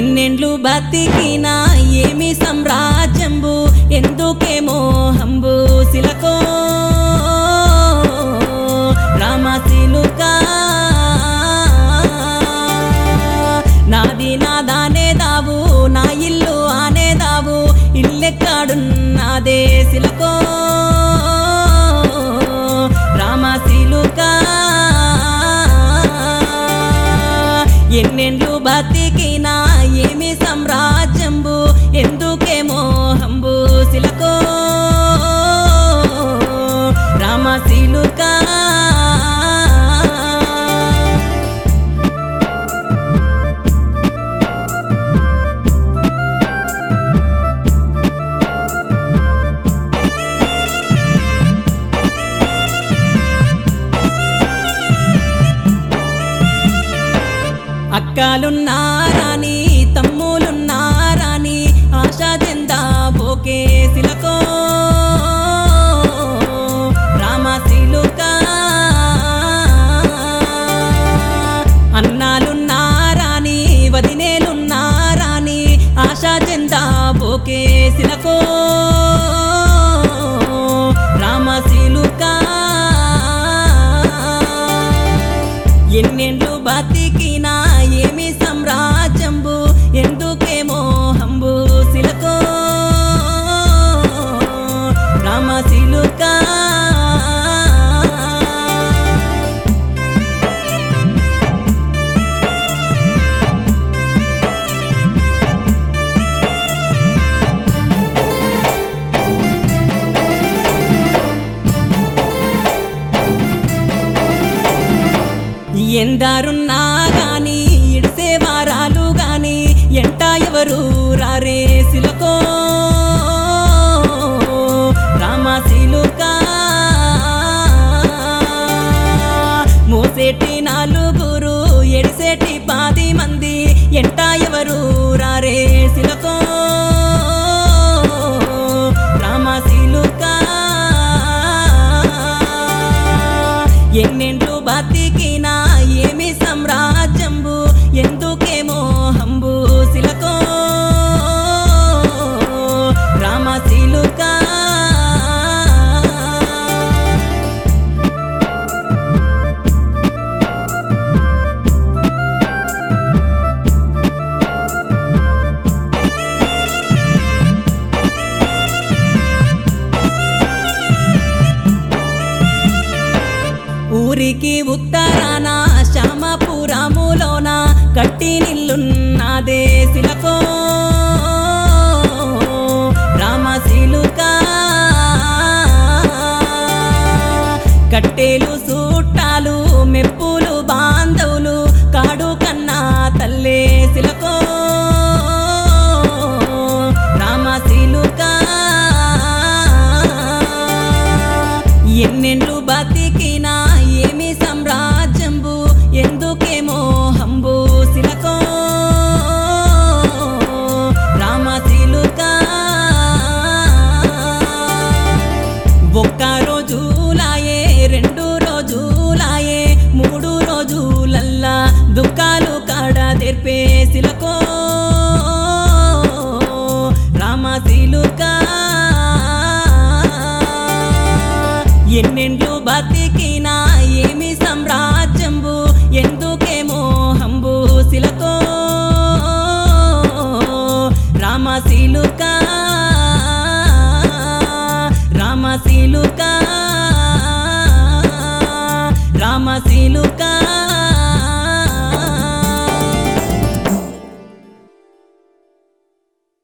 ఎన్నెండ్లు బతికినా ఏమి సామ్రాజ్యంబు ఎందుకేమో హంబు శిలకో రామశిలుక నాది నాదానే దావు నా ఇల్లు ఆనే దావు ఇల్లెక్కాడున్నదే శిలకో రామశిలుక ఎన్నెండ్లు బతికినా ఏమి సామ్రాజ్యంబు ఎందుకేమో హంబు శిలకో రామశిలుక అక్కలున్నారాని తమ్ములున్నారాని ఆశా చెందా బోకే శిలకో రామశిలుక అన్నాలున్నారాని వదినేలున్నారాని ఆశా చెందా బోకే శిలకో రామశిలుక ఎన్నెండ్లు బతికినా ఏమి సామ్రాజ్యంబు ఎందుకేమో హంబు శిలకో రామశిలుక ఎందారున్నా గాని ఇడిసే వారాలు గాని ఎంట ఎవరు రారే శిలకో రామశిలుక మోసేటి నాలుగురు ఎడిసేటి పది మంది ఎంట ఎవరు రారే శిలకో రామశిలుక ఎన్నెండ్లు బతికినా ఏమి సామ్రాజ్యంబు ఎందుకేమో హంబు శిలకో రామశిలుక ఊరికి ఉత్తరాన శ్యామపురములోన కట్టి నిల్లున్నదే శిలకో రామశిలుక కట్టేలు సూట్టాలు మెప్పులు బాంధవులు కాడు కన్నా తల్లే శిలకో రామశిలుక ఎన్నెండ్లు బతికినా ఏమి సామ్రాజ్యంబు ఎందుకేమో హంబు శిలకో రామశిలుక ఒక్క రోజులాయే రెండు రోజులాయే మూడు రోజులల్లా దుఃఖాలు కాడ తెర్పే శిలకో రామశిలుక ఎన్నెండ్లు బతికినా ఏమి సామ్రాజ్యంబు ఎందుకేమో హంబు శిలకో రామశిలుక రామశిలుక